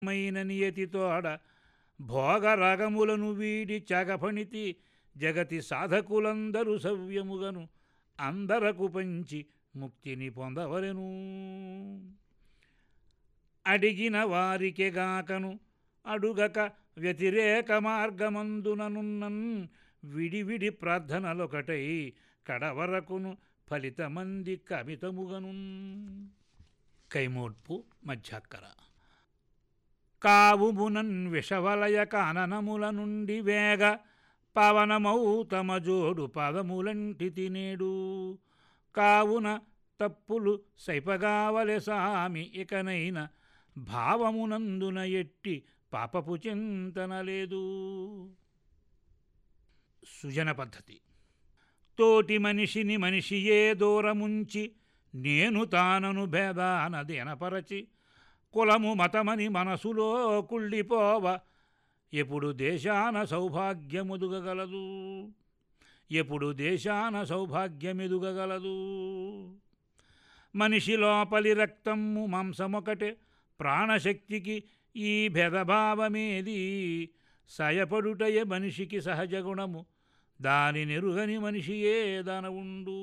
మైన నియతితోడ భోగరాగములను వీడి చగఫణితి జగతి సాధకులందరూ సవ్యముగను అందరకు పంచి ముక్తిని పొందవలెను అడిగిన వారికెగాకను అడుగక వ్యతిరేక మార్గమందుననున్నన్ విడివిడి ప్రార్థనలొకటై కడవరకును ఫలితమంది కమితముగను కైమోడ్పు మధ్యాక్కర కావుమునన్ విషవలయ కాననముల నుండి వేగ పవనమౌ తమ జోడు పదములంటి తినేడు కావున తప్పులు సైపగావలె సామి ఇకనైన భావమునందున ఎట్టి పాపపు చింతన లేదు సుజన పద్ధతి తోటి మనిషిని మనిషియే దూరముంచి నేను తానను భేదానదేనపరచి కులము మతమని మనసులో కుళ్ళిపోవ ఎప్పుడు దేశాన సౌభాగ్యముదుగగలదు ఎప్పుడు దేశాన సౌభాగ్యమెదుగగలదు మనిషి లోపలి రక్తము మాంసమొకటే ప్రాణశక్తికి ఈ భేదభావమేది సయపడుటయే మనిషికి సహజ గుణము దాని నెరుగని మనిషియే దానవుండు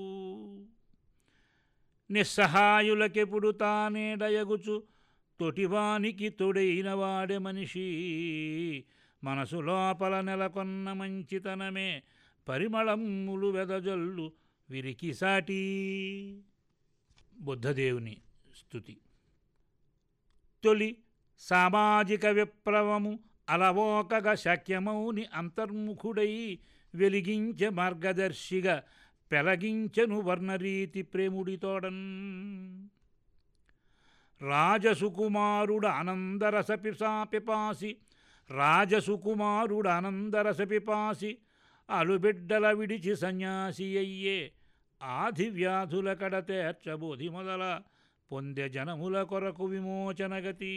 నిస్సహాయులకెప్పుడు తానేడయగుచు తొటివానికి తొడైన వాడే మనిషి మనసు లోపల నెలకొన్న మంచితనమే పరిమళములు వెదజల్లు విరికి సాటి బుద్ధదేవుని స్థుతి తొలి సామాజిక విప్లవము అలవోకగా శక్యమౌని అంతర్ముఖుడై వెలిగించే మార్గదర్శిగా పెలగించెను వర్ణరీతి ప్రేముడితోడన్ రాజసుకుమారుడు ఆనందరస పిపాసి రాజసుకుమారుడు ఆనందరస పిపాసి అలుబిడ్డల విడిచి సన్యాసి అయ్యే ఆది వ్యాధుల కడతేర్చబోధి మొదల పొందె జనముల కొరకు విమోచనగతి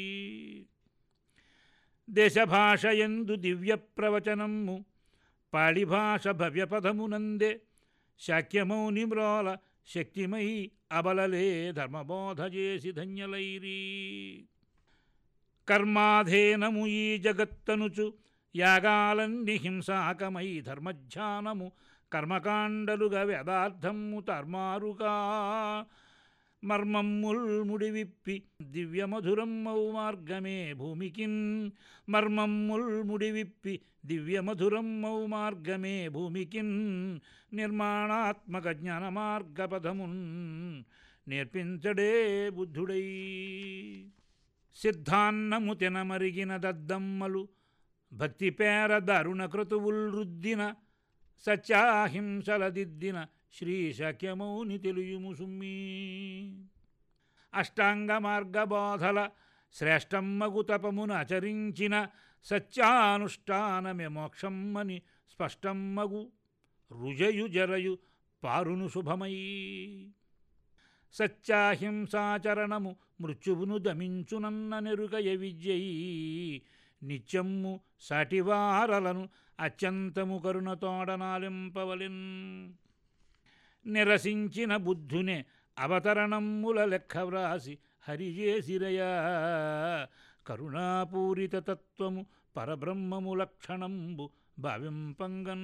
దేశభాష ఎందు దివ్య ప్రవచనము పాళిభాష భవ్యపదమునందే శాక్యమౌని మ్రోల శక్తిమై అబలలే ధర్మబోధ చేసి ధన్యలైరి కర్మాధేనము ఈ జగత్తనుచు యాగాలన్ని హింసాకమై ధర్మధ్యానము కర్మకాండలుగా వేదార్థము తర్మారుగా మర్మమ్ముల్ ముడివిప్పి దివ్యమధురమ్మౌ మార్గమే భూమికిన్ మర్మమ్ముల్ ముడివిప్పి దివ్యమధురమ్మౌ మార్గమే భూమికిన్ నిర్మాణాత్మక జ్ఞాన మార్గపథమున్ నేర్పించడే బుద్ధుడై సిద్ధాన్నము తినమరిగిన దద్దమ్మలు భక్తి పేర దారుణ క్రతువుల్ రుద్దిన సత్యాహింసల దిద్దిన శ్రీ శక్యమౌని తెలియుము సుమ్మీ అష్టాంగ మార్గబోధల శ్రేష్టమ్మగు తపమును ఆచరించిన సత్యానుష్ఠానమే మోక్షమ్మని స్పష్టమ్మగు రుజయు జరయు పారును శుభమై సత్యాహింసాచరణము మృత్యువును దమించునన్న నెరుగయ విద్యయి నిత్యమ్ము సాటివారలను అత్యంతము కరుణతోడనాలింపవలెన్ నిరసించిన బుద్ధునే అవతరణమ్ముల లెక్క వ్రాసి హరిజేసిరయా కరుణాపూరిత తత్వము పరబ్రహ్మము లక్షణంబు భావింపంగన్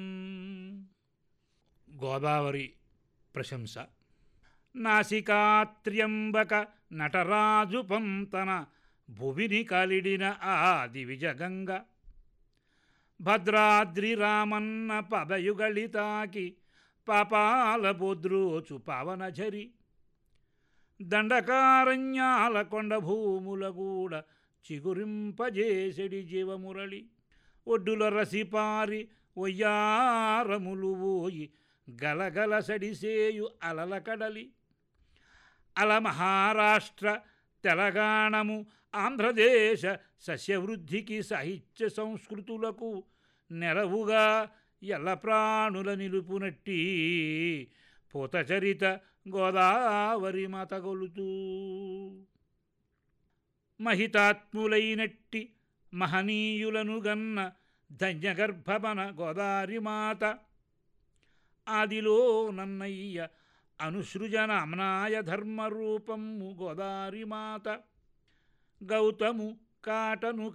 గోదావరి ప్రశంస నాసికాత్ర్యంబక నటరాజు పంతన భువిని కలిడిన ఆది విజగంగ భద్రాద్రి రామన్న పదయుగళితాకి పాపాల బొద్రోచు పవనఝరి దండకారణ్యాల కొండ భూముల గూడ చిగురింపజేసెడి జీవమురళి ఒడ్డుల రసిపారి ఒయ్యారములు ఓయి గలగల సడిసేయు అలల కడలి అల మహారాష్ట్ర తెలంగాణము ఆంధ్రదేశ సస్యవృద్ధికి సాహిత్య సంస్కృతులకు నెరవుగా ఎల్ల ప్రాణుల నిలుపునట్టి పూతచరిత గోదావరి మతగొలుతూ మహితాత్ములైనట్టి మహనీయులను గన్న ధన్యగర్భమన గోదారి మాత ఆదిలో నన్నయ్య అనుసృజన అమ్నాయ ధర్మరూపము గోదారి మాత గౌతము కాటను